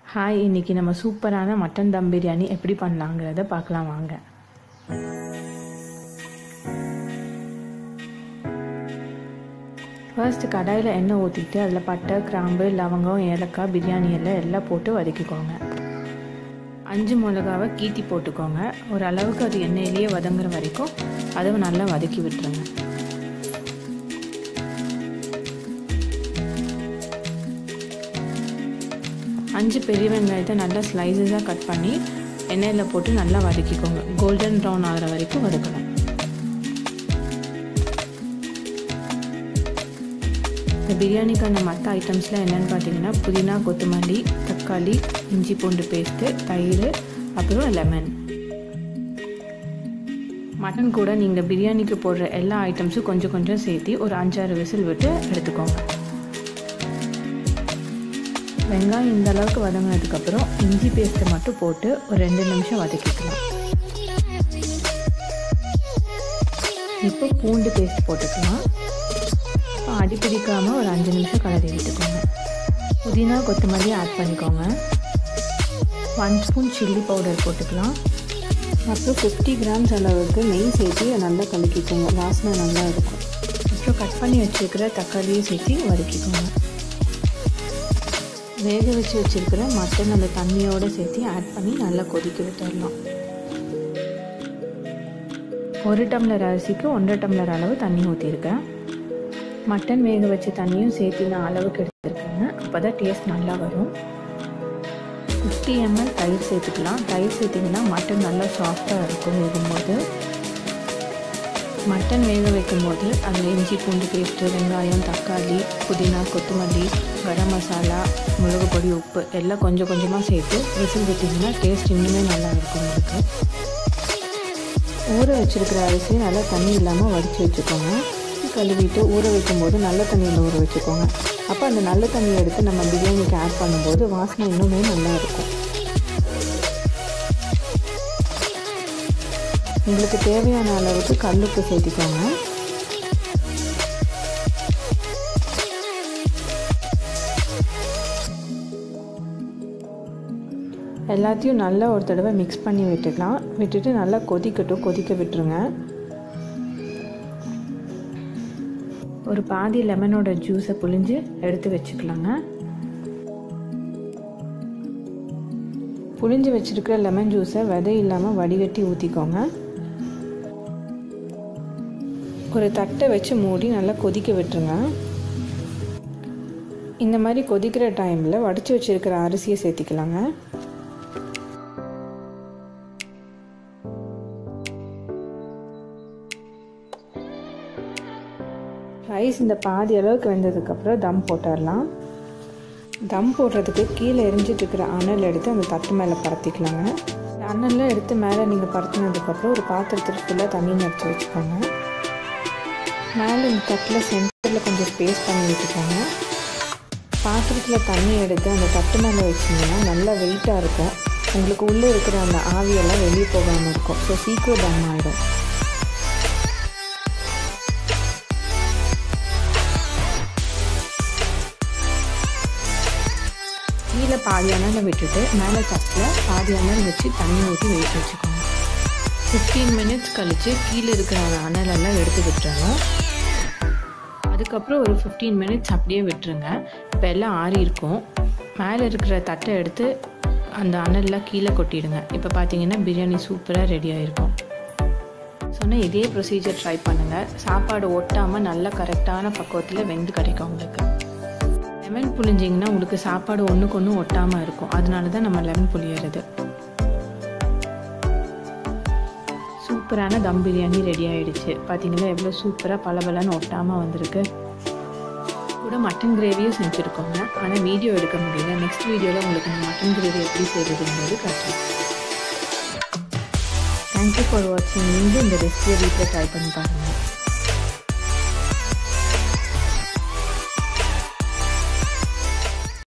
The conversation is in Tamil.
ஹாய் இன்னைக்கு நம்ம சூப்பரான மட்டன் தம் பிரியாணி எப்படி பண்ணலாங்கிறத பார்க்கலாம் வாங்க ஃபர்ஸ்ட் கடாயில் எண்ணெய் ஊற்றிட்டு அதில் பட்டை கிராம்பு லவங்கம் ஏலக்காய் பிரியாணி எல்லாம் எல்லாம் போட்டு வதக்கிக்கோங்க அஞ்சு மிளகாவை கீத்தி போட்டுக்கோங்க ஒரு அளவுக்கு அது எண்ணெயிலேயே வதங்குற வரைக்கும் அதை நல்லா வதக்கி விட்டுருங்க அஞ்சு பெரிய வெங்காயத்தை நல்லா ஸ்லைசஸாக கட் பண்ணி எண்ணெயில் போட்டு நல்லா வதக்கிக்கோங்க கோல்டன் ப்ரௌன் ஆகிற வரைக்கும் வதக்கணும் இந்த பிரியாணிக்கான மற்ற ஐட்டம்ஸ்லாம் என்னென்னு பார்த்தீங்கன்னா புதினா கொத்தமல்லி தக்காளி இஞ்சி பூண்டு பேஸ்ட்டு தயிர் அப்புறம் லெமன் மட்டன் கூட நீங்கள் பிரியாணிக்கு போடுற எல்லா ஐட்டம்ஸும் கொஞ்சம் கொஞ்சம் சேர்த்து ஒரு அஞ்சாறு விசில் விட்டு எடுத்துக்கோங்க வெங்காயம் இந்த அளவுக்கு வதங்கினதுக்கப்புறம் இஞ்சி பேஸ்ட்டை மட்டும் போட்டு ஒரு ரெண்டு நிமிஷம் வதக்கிக்கலாம் இப்போ பூண்டு பேஸ்ட் போட்டுக்கலாம் அடி பிடிக்காமல் ஒரு அஞ்சு நிமிஷம் கலரி விட்டுக்கோங்க புதினா கொத்தமல்லி ஆட் பண்ணிக்கோங்க ஒன் ஸ்பூன் சில்லி பவுடர் போட்டுக்கலாம் அப்புறம் ஃபிஃப்டி கிராம்ஸ் அளவுக்கு நெய் சேர்த்து நல்லா கலக்கிக்கோங்க வாசனை நல்லா இருக்கும் அப்புறம் கட் பண்ணி வச்சுருக்கிற தக்காளியும் சேர்த்து வதக்கிக்கோங்க வேக வச்சு வச்சுருக்கிற மட்டன் அந்த தண்ணியோடு சேர்த்து ஆட் பண்ணி நல்லா கொதிக்க விட்டுடலாம் ஒரு டம்ளர் அரிசிக்கு ஒன்றரை டம்ளர் அளவு தண்ணி ஊற்றிருக்கேன் மட்டன் வேக வச்ச தண்ணியும் சேர்த்து நான் அளவுக்கு எடுத்துருக்கேங்க அப்போ தான் டேஸ்ட் நல்லா வரும் ஃபிஃப்டி எம்எல் தயிர் சேர்த்துக்கலாம் தயிர் சேர்த்திங்கன்னா மட்டன் நல்லா சாஃப்டாக இருக்கும் வேகும்போது மட்டன் வேக வைக்கும்போது அதில் இஞ்சி பூண்டு பேஸ்ட்டு வெங்காயம் தக்காளி புதினா கொத்தமல்லி கரம் மசாலா மிளகு பொடி உப்பு எல்லாம் கொஞ்சம் கொஞ்சமாக சேர்த்து விசில் விட்டிங்கன்னா டேஸ்ட் இன்னுமே நல்லா இருக்கும் உங்களுக்கு ஊற வச்சுருக்கிற அரிசி நல்லா தண்ணி இல்லாமல் வடித்து வச்சுக்கோங்க கழுவிட்டு ஊற வைக்கும்போது நல்ல தண்ணியில் ஊற வச்சுக்கோங்க அப்போ அந்த நல்ல தண்ணியை எடுத்து நம்ம பிரியாணிக்கு ஆட் பண்ணும்போது வாசனை இன்னுமே நல்லா இருக்கும் உங்களுக்கு தேவையான அளவுக்கு கல்லுப்பு சேர்த்திக்கோங்க எல்லாத்தையும் நல்லா ஒரு தடவை மிக்ஸ் பண்ணி விட்டுக்கலாம் விட்டுட்டு நல்லா கொதிக்கட்டும் கொதிக்க விட்டுருங்க ஒரு பாதி லெமனோட ஜூஸை புழிஞ்சு எடுத்து வச்சுக்கலாங்க புழிஞ்சு வச்சுருக்கிற லெமன் ஜூஸை விதை இல்லாமல் வடிகட்டி ஊற்றிக்கோங்க ஒரு தட்டை வச்சு மூடி நல்லா கொதிக்க விட்டுருங்க இந்த மாதிரி கொதிக்கிற டைமில் வடித்து வச்சுருக்கிற அரிசியை சேர்த்திக்கலாங்க ரைஸ் இந்த பாதி அளவுக்கு வெந்ததுக்கப்புறம் தம் போட்டுடலாம் தம் போடுறதுக்கு கீழே எரிஞ்சிட்டு இருக்கிற அனல் எடுத்து அந்த தட்டு மேலே பரத்திக்கலாங்க இந்த அனல்லாம் எடுத்து மேலே நீங்கள் பரத்தினதுக்கப்புறம் ஒரு பாத்திரத்தில் ஃபுல்லாக தண்ணி நிறச்சி வச்சுக்கோங்க மேலே இந்த தட்டில் சென்டரில் கொஞ்சம் ஸ்பேஸ் பண்ணி விட்டுக்கோங்க பாத்திரத்தில் தண்ணி எடுத்து அந்த தட்டு மேலே வச்சிங்கன்னா நல்லா வெயிட்டாக இருக்கும் உங்களுக்கு உள்ளே இருக்கிற அந்த ஆவியெல்லாம் வெளியே போகாமல் இருக்கும் ஸோ சீக்கிரம் தம் ஆகிடும் கீழே பாதி அனலை விட்டுட்டு மேலே தட்டில் பாதி அனல் வச்சு தண்ணி ஊற்றி வெயிட் வச்சுக்கோங்க ஃபிஃப்டீன் மினிட்ஸ் கழித்து கீழே இருக்கிற அனலெல்லாம் எடுத்து விட்டுறணும் அதுக்கப்புறம் ஒரு ஃபிஃப்டீன் மினிட்ஸ் அப்படியே விட்டுருங்க இப்போ எல்லாம் ஆறி இருக்கும் மேலே இருக்கிற தட்டை எடுத்து அந்த அனல்லாம் கீழே கொட்டிடுங்க இப்போ பார்த்தீங்கன்னா பிரியாணி சூப்பராக ரெடி ஆகிருக்கும் சொன்னால் இதே ப்ரொசீஜர் ட்ரை பண்ணுங்கள் சாப்பாடு ஒட்டாமல் நல்ல கரெக்டான பக்குவத்தில் வெந்து கிடைக்கும் உங்களுக்கு லெமன் புளிஞ்சிங்கன்னா உங்களுக்கு சாப்பாடு ஒன்றுக்கு ஒன்று ஒட்டாமல் இருக்கும் அதனால தான் நம்ம லெமன் புளியறது சூப்பரான தம் பிரியாணி ரெடி ஆகிடுச்சு பார்த்தீங்கன்னா எவ்வளோ சூப்பராக பளபளன்னு ஒட்டாமல் வந்திருக்கு கூட மட்டன் கிரேவியும் செஞ்சுருக்கோங்க ஆனால் வீடியோ எடுக்க முடியல நெக்ஸ்ட் வீடியோவில் உங்களுக்கு நான் மட்டன் கிரேவி எப்படி செய்கிறதுங்கிறது காட்டுறேன் தேங்க்யூ ஃபார் வாட்சிங் நீங்களும் இந்த ரெசிபியை வீட்டில் ட்ரை பண்ணி பாருங்கள்